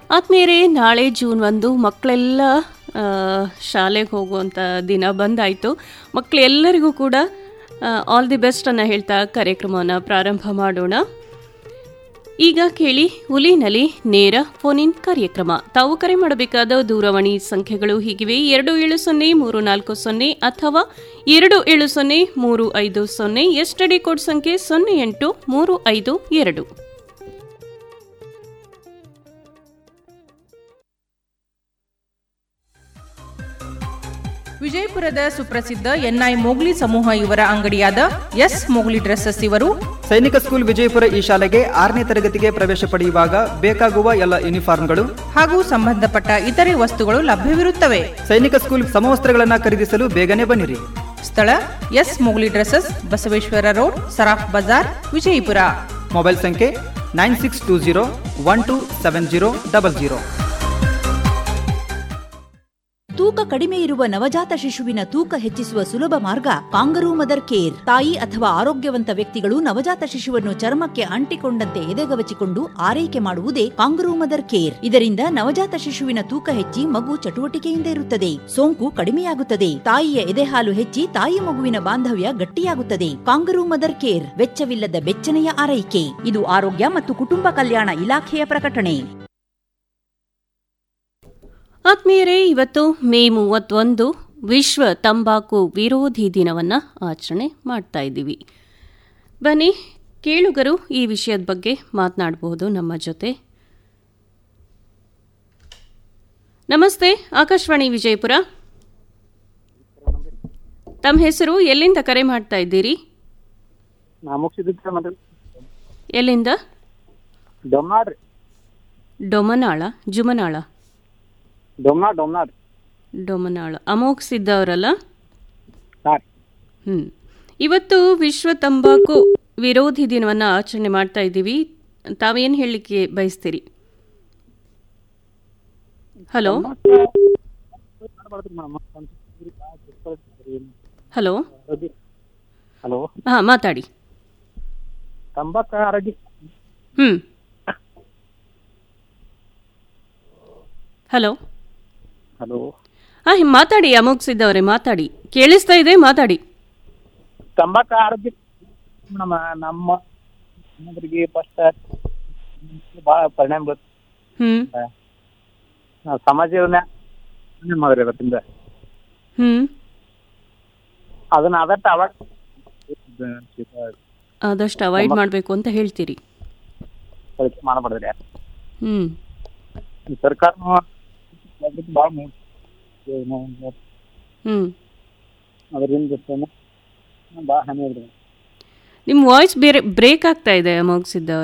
ಆತ್ಮೀಯರೇ ನಾಳೆ ಜೂನ್ ಒಂದು ಮಕ್ಕಳೆಲ್ಲ ಶಾಲೆಗೆ ಹೋಗುವಂಥ ದಿನ ಬಂದಾಯಿತು ಮಕ್ಕಳೆಲ್ಲರಿಗೂ ಕೂಡ ಆಲ್ ದಿ ಬೆಸ್ಟ್ ಅನ್ನು ಹೇಳ್ತಾ ಕಾರ್ಯಕ್ರಮವನ್ನು ಪ್ರಾರಂಭ ಮಾಡೋಣ ಈಗ ಕೇಳಿ ಹುಲಿನಲಿ ನೇರ ಫೋನ್ ಇನ್ ಕಾರ್ಯಕ್ರಮ ತಾವು ಕರೆ ಮಾಡಬೇಕಾದ ದೂರವಾಣಿ ಸಂಖ್ಯೆಗಳು ಹೀಗಿವೆ ಎರಡು ಏಳು ಸೊನ್ನೆ ಮೂರು ನಾಲ್ಕು ಸೊನ್ನೆ ಅಥವಾ ಎರಡು ಏಳು ಸೊನ್ನೆ ಮೂರು ಐದು ಸೊನ್ನೆ ಎಸ್ಟಡಿ ಕೋಡ್ ಸಂಖ್ಯೆ ಸೊನ್ನೆ ಎಂಟು ಮೂರು ಐದು ಎರಡು ವಿಜಯಪುರದ ಸುಪ್ರಸಿದ್ಧ ಎನ್ಐ ಮೋಗ್ಲಿ ಸಮೂಹ ಇವರ ಅಂಗಡಿಯಾದ ಎಸ್ ಮೋಗ್ಲಿ ಡ್ರೆಸ್ಸಸ್ ಇವರು ಸೈನಿಕ ಸ್ಕೂಲ್ ವಿಜಯಪುರ ಈ ಶಾಲೆಗೆ ಆರನೇ ತರಗತಿಗೆ ಪ್ರವೇಶ ಪಡೆಯುವಾಗ ಬೇಕಾಗುವ ಎಲ್ಲ ಯೂನಿಫಾರ್ಮ್ಗಳು ಹಾಗೂ ಸಂಬಂಧಪಟ್ಟ ಇತರೆ ವಸ್ತುಗಳು ಲಭ್ಯವಿರುತ್ತವೆ ಸೈನಿಕ ಸ್ಕೂಲ್ ಸಮವಸ್ತ್ರಗಳನ್ನು ಖರೀದಿಸಲು ಬೇಗನೆ ಬನ್ನಿರಿ ಸ್ಥಳ S Mowgli dresses Basaveshwara road Saraf Bazar Vijayapura mobile ಸಂಖ್ಯೆ nine six two zero one two seven zero double zero ತೂಕ ಕಡಿಮೆ ಇರುವ ನವಜಾತ ಶಿಶುವಿನ ತೂಕ ಹೆಚ್ಚಿಸುವ ಸುಲಭ ಮಾರ್ಗ ಕಾಂಗರೂ ಮದರ್ ಕೇರ್ ತಾಯಿ ಅಥವಾ ಆರೋಗ್ಯವಂತ ವ್ಯಕ್ತಿಗಳು ನವಜಾತ ಶಿಶುವನ್ನು ಚರ್ಮಕ್ಕೆ ಅಂಟಿಕೊಂಡಂತೆ ಎದೆಗವಚಿಕೊಂಡು ಆರೈಕೆ ಮಾಡುವುದೇ ಕಾಂಗರೂ ಮದರ್ ಕೇರ್ ಇದರಿಂದ ನವಜಾತ ಶಿಶುವಿನ ತೂಕ ಹೆಚ್ಚಿ ಮಗು ಚಟುವಟಿಕೆಯಿಂದ ಇರುತ್ತದೆ ಸೋಂಕು ಕಡಿಮೆಯಾಗುತ್ತದೆ ತಾಯಿಯ ಎದೆಹಾಲು ಹೆಚ್ಚಿ ತಾಯಿ ಮಗುವಿನ ಬಾಂಧವ್ಯ ಗಟ್ಟಿಯಾಗುತ್ತದೆ ಕಾಂಗರೂ ಮದರ್ ಕೇರ್ ವೆಚ್ಚವಿಲ್ಲದ ಬೆಚ್ಚನೆಯ ಆರೈಕೆ ಇದು ಆರೋಗ್ಯ ಮತ್ತು ಕುಟುಂಬ ಕಲ್ಯಾಣ ಇಲಾಖೆಯ ಪ್ರಕಟಣೆ ಆತ್ಮೀಯರೇ ಇವತ್ತು ಮೇ ಮೂವತ್ತೊಂದು ವಿಶ್ವ ತಂಬಾಕು ವಿರೋಧಿ ದಿನವನ್ನು ಆಚರಣೆ ಮಾಡ್ತಾ ಇದ್ದೀವಿ ಬನ್ನಿ ಕೇಳುಗರು ಈ ವಿಷಯದ ಬಗ್ಗೆ ಮಾತನಾಡಬಹುದು ನಮ್ಮ ಜೊತೆ ನಮಸ್ತೆ ಆಕಾಶವಾಣಿ ವಿಜಯಪುರ ತಮ್ಮ ಹೆಸರು ಎಲ್ಲಿಂದ ಕರೆ ಮಾಡ್ತಾ ಇದ್ದೀರಿ ಎಲ್ಲಿಂದ ಡೊಮ್ನಾಡ್ ರೀ ಡೊಮನಾಳ ಜುಮನಾಳ ಡೊಮ್ನಾಡ್ ಡೊಮ್ನಾಡ್ ಡೊಮನಾಳ ಅಮೋಘ್ ಸಿದ್ದವರಲ್ಲ ಹಾಂ ಹ್ಮ್ ಇವತ್ತು ವಿಶ್ವ ತಂಬಾಕು ವಿರೋಧಿ ದಿನವನ್ನ ಆಚರಣೆ ಮಾಡ್ತಾ ಇದ್ದೀವಿ ತಾವೇನು ಹೇಳಲಿಕ್ಕೆ ಬಯಸ್ತೀರಿ ಹಲೋ ಹಲೋ ಹಲೋ ಹಾ ಮಾತಾಡಿ ತಂಬಾಕ ಆರೋಗ್ಯ ಹ್ಮ್ ಹಲೋ ಹಲೋ ಹಾ ಮಾತಾಡಿ ಅಮೋಘ್ ಸಿದ್ದವರೇ ಮಾತಾಡಿ ಕೇಳಿಸ್ತಾ ಇದೆ ಮಾತಾಡಿ ತಂಬಾಕ ಆರೋಗ್ಯ ನಮ್ಮ ನಮ್ಮ ನಮ್ಮದ್ರಿಗೆ ಫಸ್ಟ್ ಭಾಳ ಪರಿಣಾಮ ಬೀಳುತ್ತೆ ಹ್ಮ್ ನಾವು ಸಮಾಜವನ್ನ ಮಾಡಿರಿ ಇವತ್ತಿಂದ ಹ್ಮ್ ಅದನ್ನ ಆದಷ್ಟು ಅವಾಗ ಆದಷ್ಟು ಅವಾಯ್ಡ್ ಮಾಡಬೇಕು ಅಂತ ಹೇಳ್ತೀರಿ ಬಳಕೆ ಮಾಡಬಾರ್ದ್ರಿ ಹ್ಮ್ ಸರ್ಕಾರನು ಭಾಳ ಹ್ಮ್ ಅದರಿಂದ ಭಾಳ ಹಾನಿ ಇದೆ ನಿಮ್ಮ ವಾಯ್ಸ್ ಬೇರೆ ಬ್ರೇಕ್ ಆಗ್ತಾ ಇದೆ ಅಮೋಘ್ ಸಿದ್ದವರೇ